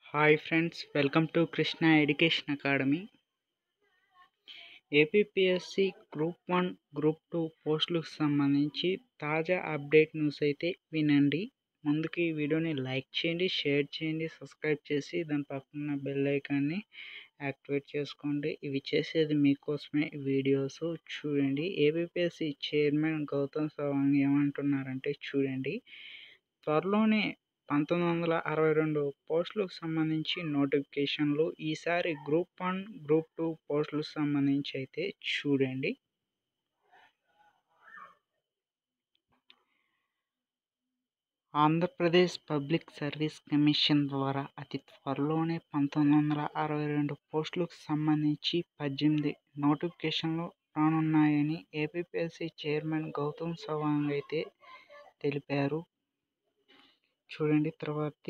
hi friends welcome to Krishna education academy APPSC group one group two పోస్టులకు సంబంధించి తాజా update news అయితే వినండి ముందుకి ఈ వీడియోని లైక్ చేయండి షేర్ చేయండి సబ్స్క్రైబ్ చేసి దాని పక్కన బెల్ ఐకాన్ని యాక్టివేట్ చేసుకోండి ఇవి చేసేది మీకోసమే ఈ వీడియోస్ చూడండి ఏపీపీఎస్సి చైర్మన్ గౌతమ్ సవాంగ్ ఏమంటున్నారంటే చూడండి త్వరలోనే పంతొమ్మిది వందల అరవై రెండు పోస్టులకు సంబంధించి నోటిఫికేషన్లు ఈసారి గ్రూప్ వన్ గ్రూప్ టూ పోస్టులకు సంబంధించి అయితే చూడండి ఆంధ్రప్రదేశ్ పబ్లిక్ సర్వీస్ కమిషన్ ద్వారా అతి త్వరలోనే పంతొమ్మిది వందల అరవై రెండు పోస్టులకు సంబంధించి పద్దెనిమిది నోటిఫికేషన్లు రానున్నాయని ఏపీపీఎస్సీ చైర్మన్ గౌతమ్ సవాంగ్ అయితే తెలిపారు చూడండి తర్వాతది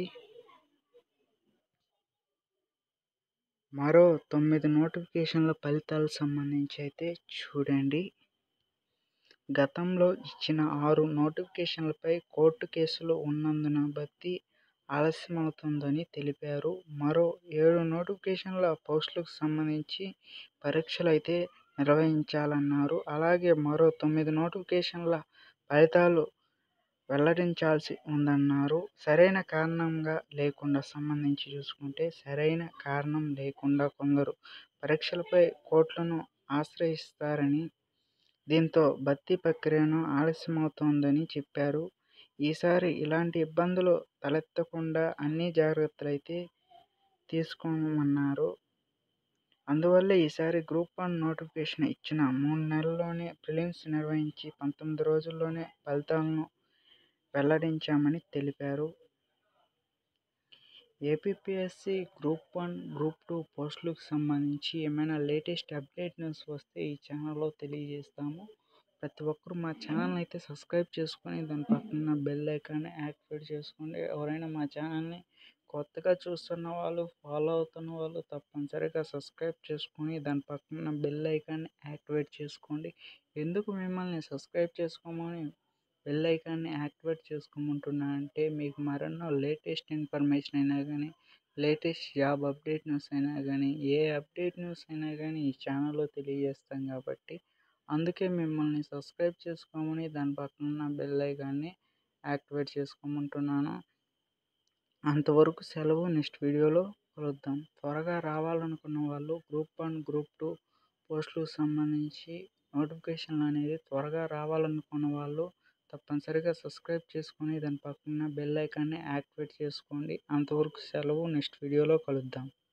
మరో తొమ్మిది నోటిఫికేషన్ల ఫలితాలకు సంబంధించి అయితే చూడండి గతంలో ఇచ్చిన ఆరు నోటిఫికేషన్లపై కోర్టు కేసులు ఉన్నందున భర్తీ ఆలస్యమవుతుందని తెలిపారు మరో ఏడు నోటిఫికేషన్ల పోస్టులకు సంబంధించి పరీక్షలు అయితే నిర్వహించాలన్నారు అలాగే మరో తొమ్మిది నోటిఫికేషన్ల ఫలితాలు వెల్లడించాల్సి ఉందన్నారు సరైన కారణంగా లేకుండా సంబంధించి చూసుకుంటే సరైన కారణం లేకుండా కొందరు పరీక్షలపై కోర్టులను ఆశ్రయిస్తారని దీంతో భర్తీ ప్రక్రియను ఆలస్యమవుతోందని చెప్పారు ఈసారి ఇలాంటి ఇబ్బందులు తలెత్తకుండా అన్ని జాగ్రత్తలు అయితే తీసుకోమన్నారు అందువల్లే ఈసారి గ్రూప్ వన్ నోటిఫికేషన్ ఇచ్చిన మూడు నెలల్లోనే ప్రిలిమ్స్ నిర్వహించి పంతొమ్మిది రోజుల్లోనే ఫలితాలను వెల్లడించామని తెలిపారు APPSC group one group two పోస్టులకు సంబంధించి ఏమైనా లేటెస్ట్ అప్డేట్ న్యూస్ వస్తే ఈ ఛానల్లో తెలియజేస్తాము ప్రతి ఒక్కరు మా ఛానల్ అయితే సబ్స్క్రైబ్ చేసుకొని దాని పక్కన బెల్ ఐకాన్ని యాక్టివేట్ చేసుకోండి ఎవరైనా మా ఛానల్ని కొత్తగా చూస్తున్న వాళ్ళు ఫాలో అవుతున్న వాళ్ళు తప్పనిసరిగా సబ్స్క్రైబ్ చేసుకొని దాని పక్కన బెల్ ఐకాన్ని యాక్టివేట్ చేసుకోండి ఎందుకు మిమ్మల్ని సబ్స్క్రైబ్ చేసుకోమని బెల్ ఐకాన్ని యాక్టివేట్ చేసుకోమంటున్నా అంటే మీకు మరెన్నో లేటెస్ట్ ఇన్ఫర్మేషన్ అయినా కానీ లేటెస్ట్ జాబ్ అప్డేట్ న్యూస్ అయినా కానీ ఏ అప్డేట్ న్యూస్ అయినా కానీ ఈ ఛానల్లో తెలియజేస్తాం కాబట్టి అందుకే మిమ్మల్ని సబ్స్క్రైబ్ చేసుకోమని దాని పక్కన బెల్ ఐకాన్ని యాక్టివేట్ చేసుకోమంటున్నాను అంతవరకు సెలవు నెక్స్ట్ వీడియోలో కలుద్దాం త్వరగా రావాలనుకున్న వాళ్ళు గ్రూప్ వన్ గ్రూప్ టూ పోస్టులకు సంబంధించి నోటిఫికేషన్లు అనేది త్వరగా రావాలనుకున్న వాళ్ళు తప్పనిసరిగా సబ్స్క్రైబ్ చేసుకొని దాని పక్కన బెల్ ఐకాన్ని యాక్టివేట్ చేసుకోండి అంతవరకు సెలవు నెక్స్ట్ వీడియోలో కలుద్దాం